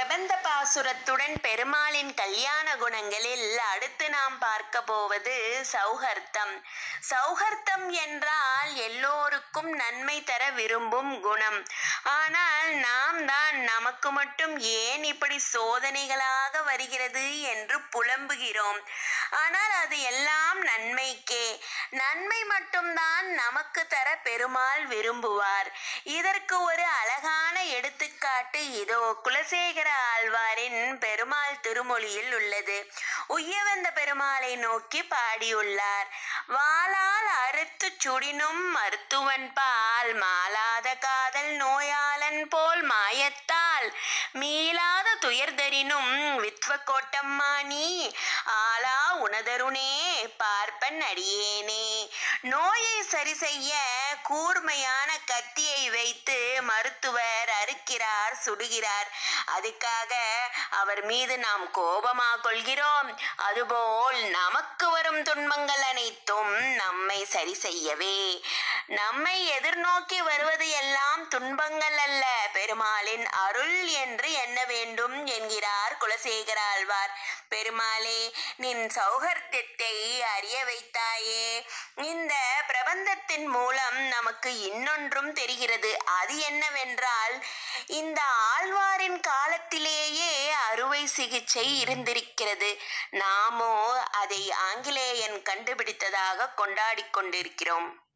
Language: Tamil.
பிரபந்த பாசுரத்துடன் பெருமாளின் கல்யாண குணங்களில் அடுத்து நாம் பார்க்க போவது சௌஹர்த்தம் சௌஹர்த்தம் என்றால் எல்லோருக்கும் நன்மை தர விரும்பும் குணம் ஆனால் நாம் தான் நமக்கு மட்டும் ஏன் இப்படி சோதனைகளாக வருகிறது என்று புலம்புகிறோம் ஆனால் அது எல்லாம் நன்மைக்கே நன்மை மட்டும்தான் நமக்கு தர பெருமாள் விரும்புவார் இதற்கு ஒரு அழகான எடுத்துக்காட்டு இதோ குலசேகர ஆழ்வாரின் பெருமாள் திருமொழியில் உள்ளது உய்யவந்த பெருமாளை நோக்கி பாடியுள்ளார் வாளால் அறுத்து சுடினும் மருத்துவன் பால் மாலாத காதல் நோயாளன் போல் மாயத்தால் மீளாத துயர்தரினும் வித்வ கோட்டம்மா நீ ஆளா உணதருணே பார்ப்பன் அடியேனே நோயை சரி செய்ய கூர்மையான கத்தியை வைத்து மருத்துவர் அறுக்கிறார் சுடுகிறார் அதுக்காக அவர் மீது நாம் கோபமா கொள்கிறோம் அதுபோல் நமக்கு வரும் துன்பங்கள் அனைத்தும் நம்மை சரி செய்யவே நம்மை எதிர்நோக்கி வருவது எல்லாம் துன்பங்கள் அல்ல பெருமாளின் அருள் என்று எண்ண வேண்டும் என்கிறார் குலசேகர ஆழ்வார் பெருமாளே நின் சௌகர்த்தியத்தை அறிய வைத்தாயே இந்த பிரபந்தத்தின் மூலம் நமக்கு இன்னொன்றும் தெரிகிறது அது என்னவென்றால் இந்த ஆழ்வாரின் காலத்திலேயே அறுவை சிகிச்சை இருந்திருக்கிறது நாமோ அதை ஆங்கிலேயன் கண்டுபிடித்ததாக கொண்டாடிக் கொண்டிருக்கிறோம்